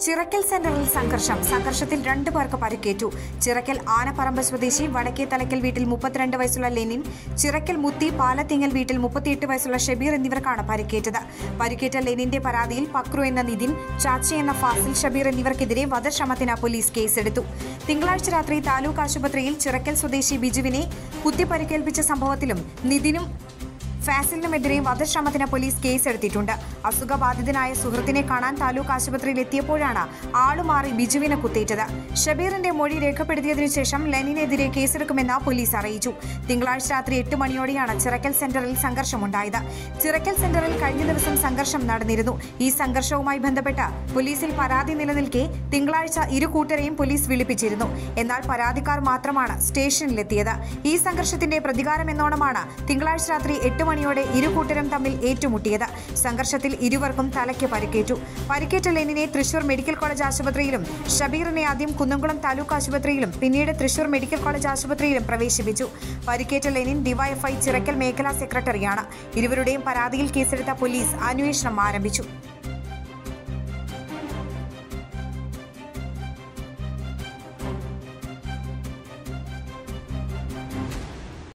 ചിറക്കൽ സെന്ററിൽ സംഘർഷം സംഘർഷത്തിൽ രണ്ടു പേർക്ക് പരിക്കേറ്റു ചിറക്കൽ ആനപ്പറമ്പ് സ്വദേശി വടക്കേ തലക്കൽ വീട്ടിൽ മുപ്പത്തിരണ്ട് വയസ്സുള്ള ലെനിൻ ചിറക്കൽ മുത്തി പാലത്തിങ്ങൽ വീട്ടിൽ മുപ്പത്തിയെട്ട് വയസ്സുള്ള ഷബീർ എന്നിവർക്കാണ് പരിക്കേറ്റത് പരിക്കേറ്റ ലെനിന്റെ പരാതിയിൽ പക്രു എന്ന നിതിൻ ചാച്ചി എന്ന ഫാസിൽ ഷബീർ എന്നിവർക്കെതിരെ വധശ്രമത്തിന് പോലീസ് കേസെടുത്തു തിങ്കളാഴ്ച രാത്രി താലൂക്ക് ആശുപത്രിയിൽ ചിറക്കൽ സ്വദേശി ബിജുവിനെ കുത്തിപ്പരിക്കേൽപ്പിച്ച സംഭവത്തിലും നിതിനും ഫാസിലിനുമെതിരെ വധശ്രമത്തിന് പോലീസ് കേസെടുത്തിട്ടുണ്ട് അസുഖബാധിതനായ സുഹൃത്തിനെ കാണാൻ താലൂക്ക് ആശുപത്രിയിൽ എത്തിയപ്പോഴാണ് ആളുമാറി ബിജുവിനെ കുത്തേറ്റത് ഷബീറിന്റെ മൊഴി രേഖപ്പെടുത്തിയതിനു ശേഷം ലെനിനെതിരെ കേസെടുക്കുമെന്ന് പോലീസ് അറിയിച്ചു തിങ്കളാഴ്ച രാത്രി എട്ട് മണിയോടെയാണ് ചിറക്കൽ സെന്ററിൽ സംഘർഷമുണ്ടായത് ചിറക്കൽ സെന്ററിൽ കഴിഞ്ഞ ദിവസം സംഘർഷം നടന്നിരുന്നു ഈ സംഘർഷവുമായി ബന്ധപ്പെട്ട് പോലീസിൽ പരാതി നിലനിൽക്കെ തിങ്കളാഴ്ച ഇരു കൂട്ടരെയും പോലീസ് വിളിപ്പിച്ചിരുന്നു എന്നാൽ പരാതിക്കാർ മാത്രമാണ് സ്റ്റേഷനിലെത്തിയത് ഈ സംഘർഷത്തിന്റെ പ്രതികാരമെന്നോണമാണ് തിങ്കളാഴ്ച രാത്രി എട്ട് മണിയോടെ ഇരു കൂട്ടരും തമ്മിൽ ഏറ്റുമുട്ടിയത് സംഘർഷത്തിൽ ഇരുവർക്കും തലയ്ക്ക് പരിക്കേറ്റു പരിക്കേറ്റ ലെനിനെ തൃശൂർ മെഡിക്കൽ കോളേജ് ആശുപത്രിയിലും ഷബീറിനെ ആദ്യം കുന്നംകുളം താലൂക്ക് ആശുപത്രിയിലും പിന്നീട് തൃശൂർ മെഡിക്കൽ കോളേജ് ആശുപത്രിയിലും പ്രവേശിപ്പിച്ചു പരിക്കേറ്റ ലെനിൻ ഡിവൈഎഫ്ഐ ചിറക്കൽ മേഖലാ സെക്രട്ടറിയാണ് ഇരുവരുടെയും പരാതിയിൽ കേസെടുത്ത പോലീസ് അന്വേഷണം ആരംഭിച്ചു